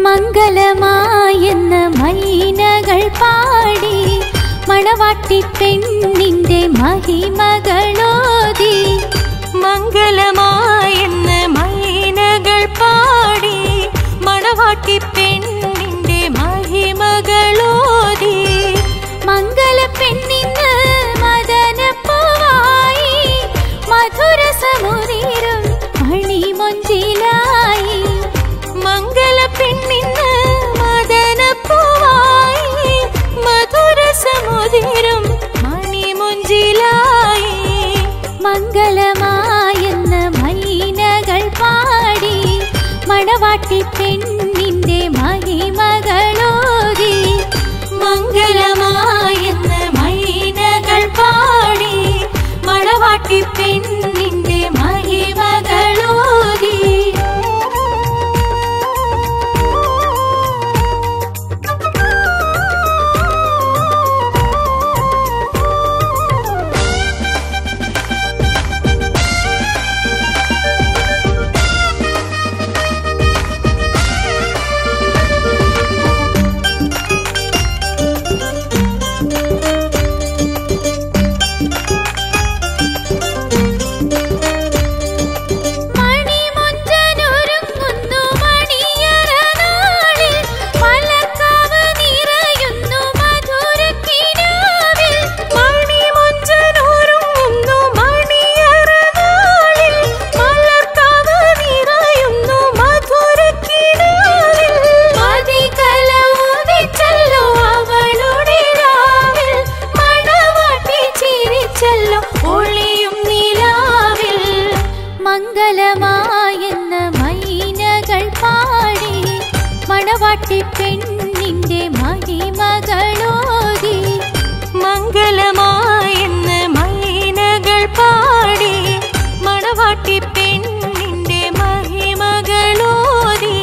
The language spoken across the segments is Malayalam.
മംഗലമായെന്ന് മൈനകൾ പാടി മണവാട്ടി പെണ്ണിന്റെ മഹിമകളോതി മംഗലമായെന്ന് മൈനകൾ പാടി മണവാട്ടി പെണ്ണിന്റെ മഹിമകളോതി മംഗല പെണ്ണിന്ന് മദനപ്പൂവായി മധുര സമുദിരം മണിമൊഞ്ചിലായി മംഗല പെണ്ണിന്ന് മദനപ്പൂവായി മധുര സമുദിരം മണിമുഞ്ചിലായി മംഗലമായെന്ന് മൈനകൾ പാടി മണവാട്ടി പെണ്ണിന്റെ മഹിമകളോതി മംഗലമായെന്ന് മൈനകൾ പാടി മണവാട്ടി പെണ്ണിന്റെ മഹിമകളോതി മണിമൊഞ്ചനൊരുങ്ങുന്നു മണിയറ നാളിൽ മലർക്കാവ് നിറയുന്നു മധുരക്കിനാവിൽ മണിമൊഞ്ചനൊരുങ്ങുന്നു മണിയറനാളിൽ മലർക്കാവ് നിറയുന്നു മധുരക്കിനാവിൽ മതികല ഊതിച്ചല്ലോ അവളുടെ രാവിൽ മണവാട്ടി ചിരിച്ചല്ലോ ഒളിയും നിലാവിൽ മംഗലമായെന്ന് മൈനകൾ പാടി മണവാട്ടി പെണ്ണിന്റെ മഹിമകളോതി മംഗലമായെന്ന് മൈനകൾ പാടി മണവാട്ടി പെണ്ണിന്റെ മഹിമകളോതി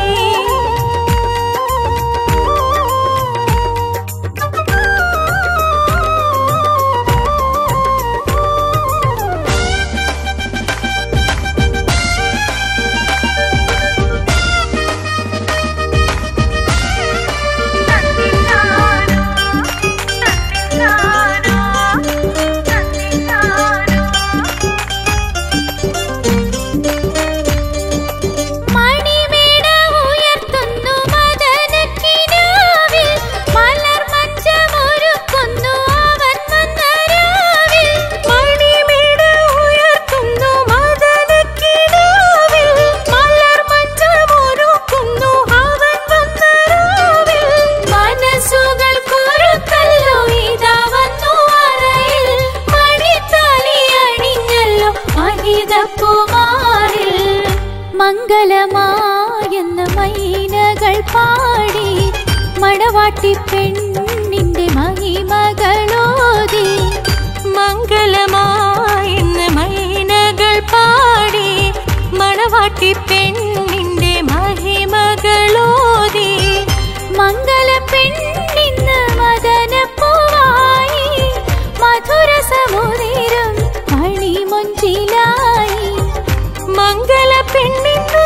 മണിമേട ഉയർത്തുന്നു മദനക്കിനാവിൽ മലർമഞ്ചമൊരുക്കുന്നു അവൻ വന്ന രാവിൽ മണിമേട ഉയർത്തുന്നു മദനക്കിനാവിൽ മലർമഞ്ചമൊരുക്കുന്നു അവൻ വന്ന രാവിൽ മനസ്സുകൾ കുറുക്കല്ലോ ഇതാ വന്നു അറയിൽ മണിത്താലി അണിഞ്ഞല്ലോ മഹിതപ്പുമാറിൽ മംഗലമായെന്ന മൈനകൾ പാടി മണവാട്ടി പെണ്ണിന്റെ മഹിമകളോതി മംഗലമായെന്ന് മൈനകൾ പാടി മണവാട്ടി പെണ്ണിന്റെ മഹിമകളോതി മംഗല പെണ്ണിന്ന് മദനപ്പൂവായി മധുര സമുദിരം മണിമൊഞ്ചിലായി മംഗല പെണ്ണിന്ന്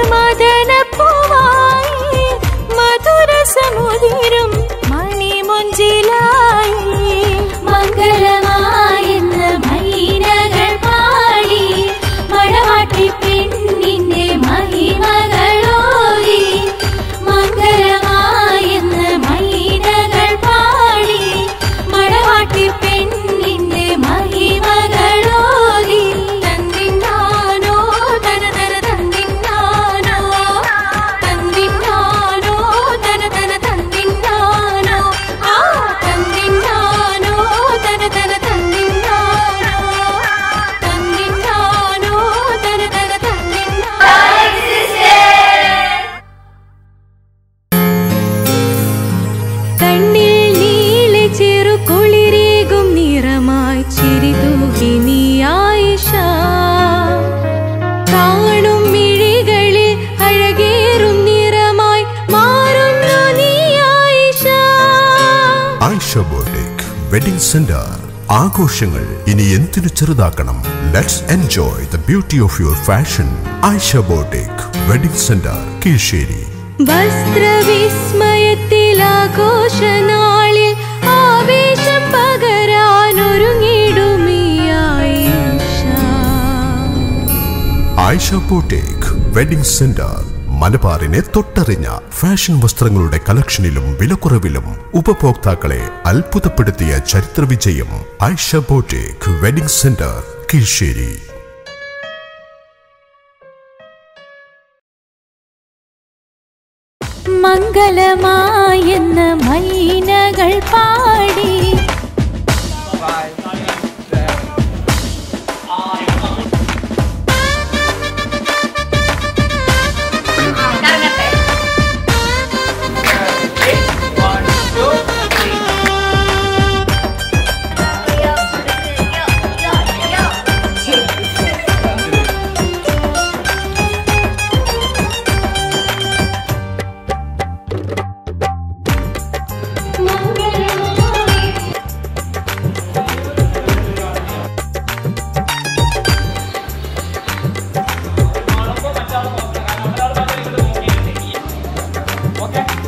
മദനപ്പൂവായി മധുര സമുദിരം മണിമുഞ്ചിലായി മംഗളമായെന്ന് മൈനകൾ പാടി മണവാട്ടി പെണ്ണിന്റെ മഹിമകളോതി മംഗളമായെന്ന് മൈനകൾ പാടി മണവാട്ടി പെണ്ണിന്റെ മഹിമകളോതി തന്നിന്നാനോ തന തന തന്നിന്നാനോ തന്നിന്നാനോ തന തന തന്നിന്നാനോ ആ തന്നിന്നാനോ തന തന തന്നിന്നാനോ തന്നിന്നാനോ തന തന തന്നിന്നാനോ കണ്ണിൽ നീളെ ചെറു കുളിരേകും നിറമായി ചിരി തൂകി നീ ആയിഷ കാണും മിഴികളിൽ അഴകേറും നിറമായി മാറുന്നു നീ Ayisha Ayisha boutique wedding centre ആഘോഷങ്ങൾ ഇനി എന്തിനു ചെറുതാക്കണം let's enjoy the beauty of your fashion Ayisha boutique wedding centre Kizhissery വസ്ത്രവിസ്മയത്തിൽ ആഘോഷനാളിൽ ആവേശം പകരാനൊരുങ്ങിടുമീ Ayisha Ayisha boutique wedding centre മലബാറിനെ തൊട്ടറിഞ്ഞ ഫാഷൻ വസ്ത്രങ്ങളുടെ കളക്ഷനിലും വിലക്കുറവിലും ഉപഭോക്താക്കളെ അത്ഭുതപ്പെടുത്തിയ ചരിത്ര വിജയം Ayisha boutique wedding centre Kizhissery മംഗളമായെന്ന് മൈനകൾ പാടി Okay.